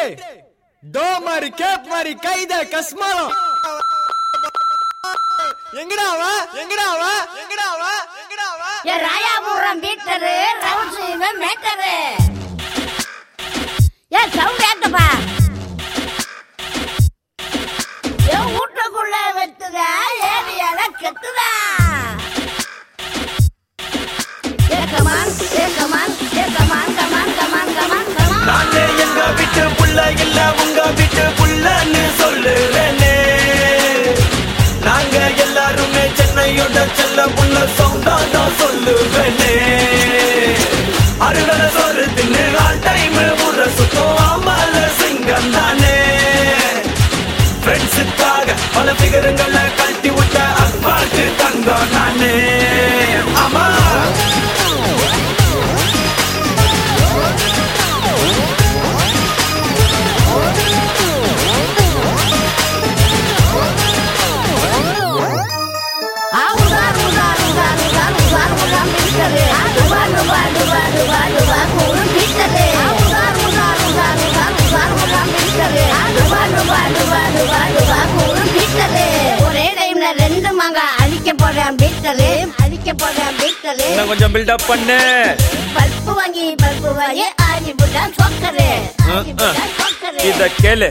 to மாதிரி gap மாதிரி கைத கஸ்மாலம் எங்கடா அவ எங்கடா அவ எங்கடா அவ எங்கடா அவ ஏ ராயாபுரம் பீட்டரு ரவுசிங்க மேட்டரு ஏ சவுண்ட் ஏத்தப்பா ஏ வீட்டுக்குள்ள வெத்துதா ஏரியால கெத்துதா ஏ கமான் ஏ கமான் ஏ come on come on come on come on come on நானே எங்க வீட்டு புள்ள இல்ல உங்க வீட்டு புள்ளன்னு சொல்லுறேனே நாங்க எல்லாருமே சென்னையோட செல்ல புள்ள சவுண்டா தான் சொல்லுவேனே அறுவடை சோறு தின்னு ஆல் டைம் ஊற சுத்தம் ஆமால சிங்கம் தானே ஃப்ரெண்ட்ஸுக்காக பல பிகரங்களை கழட்டி விட்ட அப்பாக்கு தங்கம் நானே ஆமா ஆ உதார் உதார் உதார் உதார் உதார் உதார் பீட்டரு ஆ டுபார் டுபார் டுபார் டுபார் டுபார் கூறு பீட்டரு ஆ உதார் உதார் உதார் உதார் உதார் உதார் பீட்டரு ஆ டுபார் டுபார் டுபார் டுபார் டுபார் கூறு பீட்டரு ஒரே டைம்ல ரெண்டு மங்க அழிக்க போறேன் பீட்டரு அழிக்க போறேன் பீட்டரு இன்னும் கொஞ்சம் பில்டப் பண்ணு பல்பு வாங்கி பல்பு வாங்கி ஆடி புட்டா சொக்கரு ஆடி புட்டா சொக்கரு இத கேளு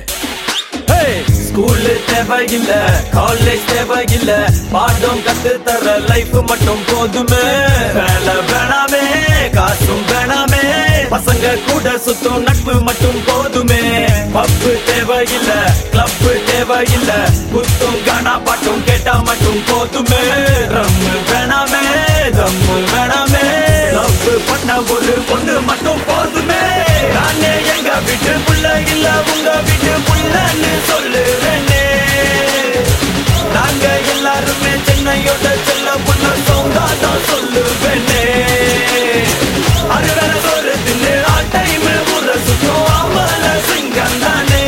ஸ்கூல் தேவையில்ல காலேஜ் தேவையில்ல பாடம் கத்து தர லைஃப் மட்டும் போதுமே வேலை வேணாமே காசும் வேணாமே பசங்க கூட சுத்தும் நட்பு மட்டும் போதுமே பப்பு தேவையில்ல கிளப் தேவையில்ல குத்தும் கானா பாட்டும் கேட்டா மட்டும் போதுமே ரம்மு வேணாமே தம்மு வேணாமே லவ் பண்ண ஒரு பொண்ணு மட்டும் போதுமே நானே எங்க வீட்டு புள்ள இல்ல உங்க வீட்டு புள்ளன்னு சொல்லுறேனே நாங்க எல்லாருமே சென்னையோட செல்ல புள்ள சவுண்டா தான் சொல்லுவேனே அறுவடை சோறு தின்னு ஆல் டைம் ஊற சுத்தம் ஆமல சிங்கம் தானே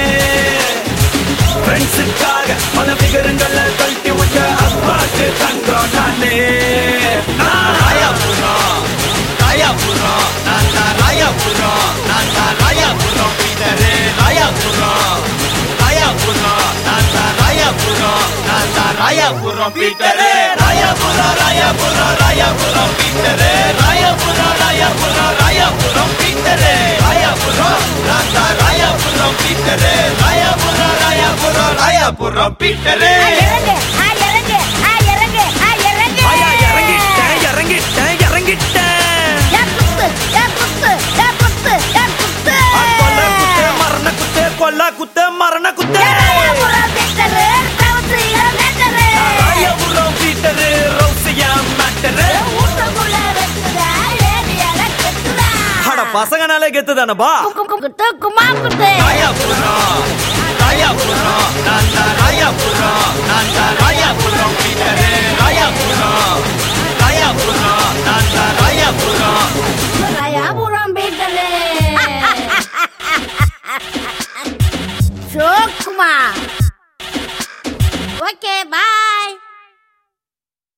ஃப்ரெண்ட்ஸுக்காக பல பிகரங்களை கழட்டி விட்ட அப்பாக்கு தங்கம் நானே நான் ராயாபுரம் ராயாபுரம் நான் தான் ராயாபுரம் நான் தான் ராயாபுரம் பீட்டரே ராயாபுரம் ராயாபுரம் நான் தான் ராயாபுரம் நான் தான் ராயாபுரம் பீட்டரே ராயாபுரம் ராயாபுரம் ராயாபுரம் பீட்டரே ராயாபுரம் ராயாபுரம் ராயாபுரம் பீட்டரே ராயாபுரம் நான் தான் ராயாபுரம் பீட்டரே ராயாபுரம் ராயாபுரம் ராயாபுரம் பீட்டரே இறங்கு ஆ இறங்கு ஆ இறங்கு ஆ இறங்கு ஆயா இறங்கிட்டேன் இறங்கிட்டேன் இறங்கிட்டேன் யா குத்து யா குத்து யா குத்து யா குத்து கொல்ல குத்து மரண குத்து கொல்ல குத்து மரண குத்து ராயாபுரம் பீட்டரு ரவுசிங்க மேட்டரு ராயபுரம் பீட்டரு ரவுசியா மேட்டரு வீட்டுக்குள்ள வெத்துதா ஏரியால கெத்துதா அட பசங்கனாலே கெத்து தானப்பா குத்து குமா குத்து ராயாபுரம் ராயாபுரம் நான் தான் ராயாபுரம் நான் தான் ராயாபுரம் பீட்டரு ராயாபுரம் ராயாபுரம் நான் தான் ராயாபுரம் ராயாபுரம் பீட்டரு சோக்குமா ஓகே பாய்